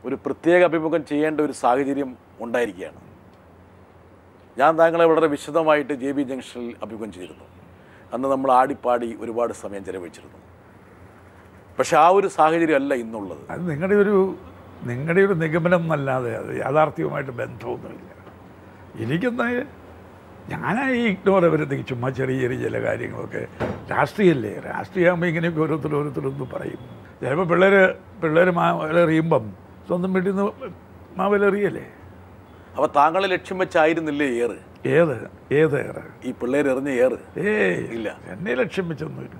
ഒരു പ്രത്യേക അഭിമുഖം ചെയ്യേണ്ട ഒരു സാഹചര്യം ഉണ്ടായിരിക്കുകയാണ് ഞാൻ താങ്കളെ വളരെ വിശദമായിട്ട് ജെ ബി ജംഗ്ഷനിൽ അഭിമുഖം ചെയ്തിരുന്നു അന്ന് നമ്മൾ ആടിപ്പാടി ഒരുപാട് സമയം ചെലവഴിച്ചിരുന്നു പക്ഷെ ആ ഒരു സാഹചര്യമല്ല ഇന്നുള്ളത് അത് നിങ്ങളുടെ ഒരു നിങ്ങളുടെ ഒരു നിഗമനം എന്നല്ലാതെ അത് യാഥാർത്ഥ്യവുമായിട്ട് ബന്ധമൊന്നുമില്ല എനിക്കെന്നാ ഞാനായി ഇഗ്നോർ വരുന്നെങ്കിൽ ചുമ്മാ ചെറിയ ചെറിയ ചില കാര്യങ്ങളൊക്കെ രാഷ്ട്രീയമല്ലേ രാഷ്ട്രീയമാകുമ്പോൾ ഇങ്ങനെയൊക്കെ ഓരോരുത്തർ ഓരോരുത്തരൊന്നും പറയും ചിലപ്പോൾ പിള്ളേർ പിള്ളേർ മാവലെറിയുമ്പം സ്വന്തം വീട്ടിൽ നിന്ന് മാവലെറിയല്ലേ അപ്പോൾ താങ്കളെ ലക്ഷ്യം വെച്ചായിരുന്നില്ലേ ഏറ് ഏത് ഏത് ഏറെ ഈ പിള്ളേർ എറിഞ്ഞ ഏറ് ഏ ഇല്ല. എന്നെ ലക്ഷ്യം വെച്ചൊന്നുമില്ല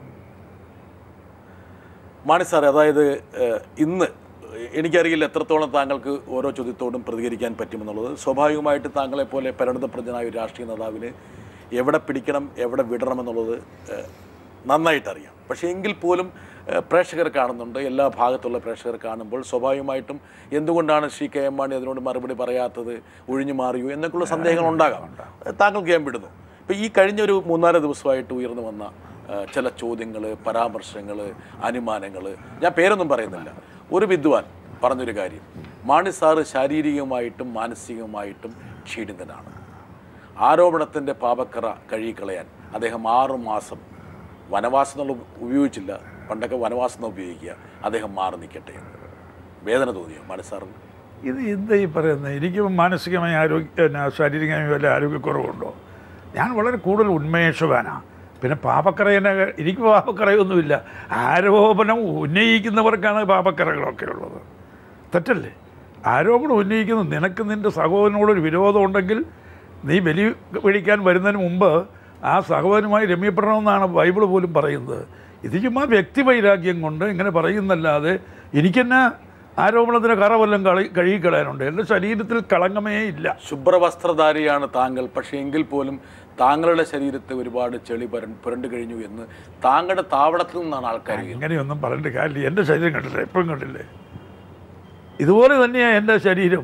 മാണി സാർ അതായത് ഏഹ്, ഇന്ന് എനിക്കറിയില്ല എത്രത്തോളം താങ്കൾക്ക് ഓരോ ചോദ്യത്തോടും പ്രതികരിക്കാൻ പറ്റുമെന്നുള്ളത് സ്വാഭാവികമായിട്ട് താങ്കളെപ്പോലെ പരിണിതപ്രജ്ഞനായ ഒരു രാഷ്ട്രീയ നേതാവിന് എവിടെ പിടിക്കണം എവിടെ വിടണമെന്നുള്ളത് ഏഹ്, നന്നായിട്ടറിയാം പക്ഷേ എങ്കിൽ പോലും ഏഹ്, പ്രേക്ഷകർ കാണുന്നുണ്ട് എല്ലാ ഭാഗത്തുള്ള പ്രേക്ഷകർ കാണുമ്പോൾ സ്വാഭാവികമായിട്ടും എന്തുകൊണ്ടാണ് ശ്രീ കെ എം മാണി അതിനോട് മറുപടി പറയാത്തത് ഒഴിഞ്ഞു മാറിയോ എന്നൊക്കെയുള്ള സന്ദേഹങ്ങൾ ഉണ്ടാകാം താങ്കൾക്ക് ഞാൻ വിടുന്നു ഇപ്പോൾ ഈ കഴിഞ്ഞ ഒരു മൂന്നാല് ദിവസമായിട്ട് ഉയർന്നു വന്ന ഏഹ് ചില ചോദ്യങ്ങൾ പരാമർശങ്ങൾ അനുമാനങ്ങൾ ഞാൻ പേരൊന്നും പറയുന്നില്ല ഒരു വിദ്വാൻ പറഞ്ഞൊരു കാര്യം മാണി സാറ് ശാരീരികമായിട്ടും മാനസികമായിട്ടും ക്ഷീണിതനാണ് ആരോപണത്തിൻ്റെ പാപക്കറ കഴുകിക്കളയാൻ അദ്ദേഹം ആറു മാസം വനവാസം എന്നുള്ള ഉപയോഗിച്ചില്ല പണ്ടൊക്കെ വനവാസം എന്ന് ഉപയോഗിക്കുക അദ്ദേഹം മാറി നിൽക്കട്ടെ എന്ന് വേദന തോന്നിയോ മാണി സാറിന് ഇത് എന്താ ഈ പറയുന്നത് എനിക്ക് മാനസികമായ ആരോഗ്യ പിന്നെ ശാരീരികമായി വല്ല ആരോഗ്യക്കുറവുണ്ടോ ഞാൻ വളരെ കൂടുതൽ ഉന്മേഷവാനാണ് പിന്നെ പാപക്കറയനെ എനിക്ക് പാപക്കറയൊന്നുമില്ല ആരോപണം ഉന്നയിക്കുന്നവർക്കാണ് പാപക്കറകളൊക്കെ ഉള്ളത് തെറ്റല്ലേ ആരോപണം ഉന്നയിക്കുന്ന നിനക്ക് നിൻ്റെ സഹോദരനോടൊരു വിരോധം ഉണ്ടെങ്കിൽ നീ ബലി പിടിക്കാൻ വരുന്നതിന് മുമ്പ് ആ സഹോദരനുമായി രമ്യപ്പെടണമെന്നാണ് ബൈബിൾ പോലും പറയുന്നത് ഇത് ചുമ്മാ വ്യക്തിവൈരാഗ്യം കൊണ്ട് ഇങ്ങനെ പറയുന്നല്ലാതെ എനിക്കെന്നെ ആരോപണത്തിന് കറ വല്ലതും കളി കഴുകിക്കളയാനുണ്ട് എൻ്റെ ശരീരത്തിൽ കളങ്കമേ ഇല്ല ശുഭ്രവസ്ത്രധാരിയാണ് താങ്കൾ പക്ഷേ എങ്കിൽ പോലും താങ്കളുടെ ശരീരത്തെ ഒരുപാട് ചെളി പുരണ്ട് പുരണ്ടു കഴിഞ്ഞു എന്ന് താങ്കളുടെ താവളത്തിൽ നിന്നാണ് ആൾക്കാർ ഇങ്ങനെയൊന്നും പറഞ്ഞിട്ട് കാര്യമില്ല എൻ്റെ ശരീരം കണ്ടില്ലേ എപ്പോഴും കണ്ടില്ലേ ഇതുപോലെ തന്നെയാണ് എൻ്റെ ശരീരം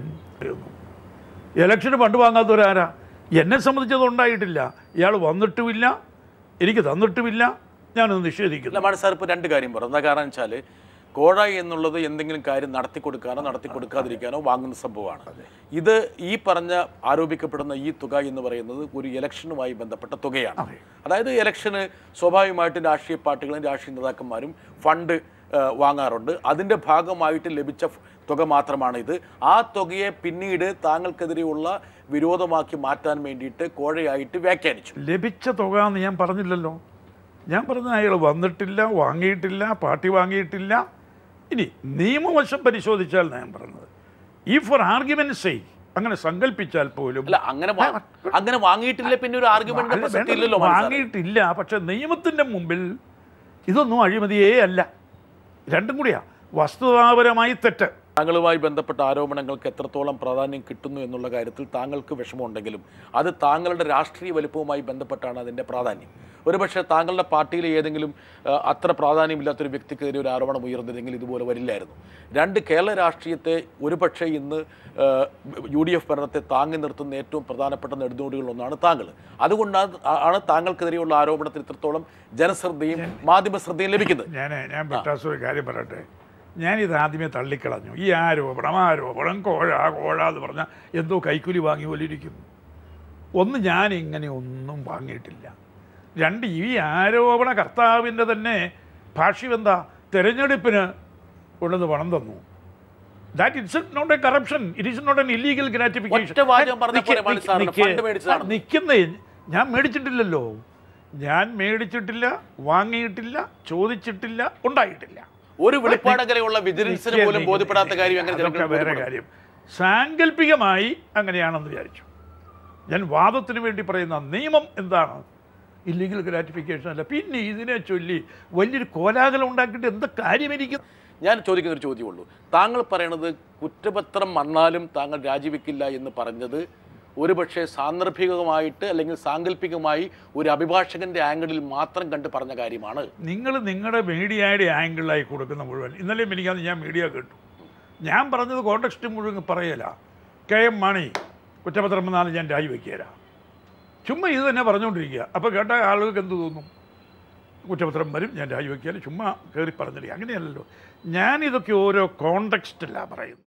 ഇലക്ഷന് പണ്ട് വാങ്ങാത്തവരാരാ എന്നെ സംബന്ധിച്ചത് ഉണ്ടായിട്ടില്ല ഇയാൾ വന്നിട്ടുമില്ല എനിക്ക് തന്നിട്ടുമില്ല ഞാനത് നിഷേധിക്കുന്നു അല്ല മാണി സാർ ഇപ്പോൾ രണ്ട് കാര്യം പറഞ്ഞു എന്താ കാരണം വെച്ചാൽ കോഴ എന്നുള്ളത് എന്തെങ്കിലും കാര്യം നടത്തി കൊടുക്കാനോ നടത്തി കൊടുക്കാതിരിക്കാനോ വാങ്ങുന്ന സംഭവമാണ് ഇത് ഈ പറഞ്ഞ ആരോപിക്കപ്പെടുന്ന ഈ തുക എന്ന് പറയുന്നത് ഒരു ഇലക്ഷനുമായി ബന്ധപ്പെട്ട തുകയാണ് അതായത് ഇലക്ഷന് സ്വാഭാവികമായിട്ടും രാഷ്ട്രീയ പാർട്ടികളും രാഷ്ട്രീയ നേതാക്കന്മാരും ഫണ്ട് ആ, വാങ്ങാറുണ്ട് അതിൻ്റെ ഭാഗമായിട്ട് ലഭിച്ച ഫ്- തുക മാത്രമാണ് ഇത് ആ തുകയെ പിന്നീട് താങ്കൾക്കെതിരെയുള്ള വിരോധമാക്കി മാറ്റാൻ വേണ്ടിയിട്ട് കോഴയായിട്ട് വ്യാഖ്യാനിച്ചു ലഭിച്ച തുക എന്ന് ഞാൻ പറഞ്ഞില്ലല്ലോ ഞാൻ പറഞ്ഞ അയാൾ വന്നിട്ടില്ല വാങ്ങിയിട്ടില്ല പാർട്ടി വാങ്ങിയിട്ടില്ല ഇനി നിയമവശം പരിശോധിച്ചാൽ ഞാൻ പറഞ്ഞത് ഈ ഫോർ ആർഗ്യുമെന്റ് സേ അങ്ങനെ സങ്കല്പിച്ചാൽ പോലും അല്ല അങ്ങനെ വാ- അങ്ങനെ വാങ്ങിയിട്ടില്ല പിന്നെ ഒരു ആർഗ്യുമെന്റ് അല്ല, പ്രസക്തി വേണ്ട, ഇല്ലല്ലോ മാണി സാറേ. വാങ്ങിയിട്ടില്ല പക്ഷെ നിയമത്തിൻ്റെ മുമ്പിൽ ഇതൊന്നും അഴിമതിയേ അല്ല രണ്ടും കൂടിയാ വസ്തുതാപരമായി തെറ്റ് താങ്കളുമായി ബന്ധപ്പെട്ട ആരോപണങ്ങൾക്ക് എത്രത്തോളം പ്രാധാന്യം കിട്ടുന്നു എന്നുള്ള കാര്യത്തിൽ താങ്കൾക്ക് വിഷമമുണ്ടെങ്കിലും അത് താങ്കളുടെ രാഷ്ട്രീയ വലുപ്പവുമായി ബന്ധപ്പെട്ടാണ് അതിൻ്റെ പ്രാധാന്യം ഒരുപക്ഷെ താങ്കളുടെ പാർട്ടിയിലെ ഏതെങ്കിലും ആ, അത്ര പ്രാധാന്യമില്ലാത്തൊരു വ്യക്തിക്കെതിരെ ഒരു ആരോപണം ഉയർന്നിരുന്നെങ്കിൽ ഇതുപോലെ വരില്ലായിരുന്നു രണ്ട് കേരള രാഷ്ട്രീയത്തെ ഒരുപക്ഷെ ഇന്ന് ആ, യു ഡി എഫ് ഭരണത്തെ താങ്ങി നിർത്തുന്ന ഏറ്റവും പ്രധാനപ്പെട്ട നെടുന്നോടികളൊന്നാണ് താങ്കൾ അതുകൊണ്ടാണ് ആണ് താങ്കൾക്കെതിരെയുള്ള ആരോപണത്തിൽ ഇത്രത്തോളം ജനശ്രദ്ധയും മാധ്യമ ശ്രദ്ധയും ലഭിക്കുന്നത് ഞാൻ ഞാൻ പെട്ടാസ് ഒരു കാര്യം പറയട്ടെ ഞാനിത് ആദ്യമേ തള്ളിക്കളഞ്ഞു ഈ ആരോപണം ആരോപണം കോഴ കോഴ എന്ന് പറഞ്ഞാൽ എന്തോ കൈക്കൂലി വാങ്ങി പോലെ ഇരിക്കും ഒന്ന് ഞാൻ ഇങ്ങനെ ഒന്നും വാങ്ങിയിട്ടില്ല രണ്ട് ഈ ആരോപണ കർത്താവിൻ്റെ തന്നെ ഭാഷ്യം എന്താ തെരഞ്ഞെടുപ്പിന് കൊണ്ടുവന്ന് പണം തന്നു that it's not a corruption it is not an illegal gratification ഒറ്റ വാചകം പറഞ്ഞ പോലെ മാണി സാറിന് ഫണ്ട് മേടിച്ചതാണ്. നിൽക്കുന്നേ ഞാൻ മേടിച്ചിട്ടില്ലല്ലോ ഞാൻ മേടിച്ചിട്ടില്ല വാങ്ങിയിട്ടില്ല ചോദിച്ചിട്ടില്ല ഉണ്ടായിട്ടില്ല ഒരു വെളിപ്പാടകരെയുള്ള വിജിലൻസിന് പോലും ബോധ്യപ്പെടാത്ത കാര്യം എങ്ങനെ അതൊക്കെ ജനങ്ങൾക്ക് വേറെ ബോധ്യപ്പെടും? കാര്യം സാങ്കല്പികമായി അങ്ങനെയാണെന്ന് വിചാരിച്ചു ഞാൻ വാദത്തിന് വേണ്ടി പറയുന്ന നിയമം എന്താണ് ഇല്ലീഗൽ ഗ്രാറ്റിഫിക്കേഷൻ അല്ല പിന്നെ ഇതിനെ ചൊല്ലി വലിയൊരു കോലാഹലം ഉണ്ടാക്കിയിട്ട് എന്താ കാര്യം എനിക്ക് ഞാൻ ചോദിക്കുന്ന ഒരു ചോദ്യമുള്ളൂ താങ്കൾ പറയണത് കുറ്റപത്രം വന്നാലും താങ്കൾ രാജിവെക്കില്ല എന്ന് പറഞ്ഞത് ഒരുപക്ഷെ സാന്ദർഭികമായിട്ട് അല്ലെങ്കിൽ സാങ്കല്പികമായി ഒരു അഭിഭാഷകന്റെ ആംഗിളിൽ മാത്രം കണ്ട് പറഞ്ഞ കാര്യമാണ് നിങ്ങൾ നിങ്ങളുടെ മീഡിയയുടെ ആംഗിളായി കൊടുക്കുന്ന മുഴുവൻ ഇന്നലെയും എനിക്കത് ഞാൻ മീഡിയ കേട്ടു ഞാൻ പറഞ്ഞത് കോണ്ടക്സ്റ്റ് മുഴുവൻ പറയല കെ എം മാണി കുറ്റപത്രം വന്നാലും ഞാൻ രാജിവെക്കുകയില്ല ചുമ്മാ ഇത് തന്നെ പറഞ്ഞുകൊണ്ടിരിക്കുക അപ്പോൾ കേട്ട ആളുകൾക്ക് എന്ത് തോന്നും കുറ്റപത്രം വരും ഞാൻ രാജിവെക്കുകയില്ല ചുമ്മാ കയറി പറഞ്ഞിരിക്കുക അങ്ങനെയല്ലല്ലോ ഞാനിതൊക്കെ ഓരോ കോണ്ടക്സ്റ്റിലാണ് പറയുന്നത്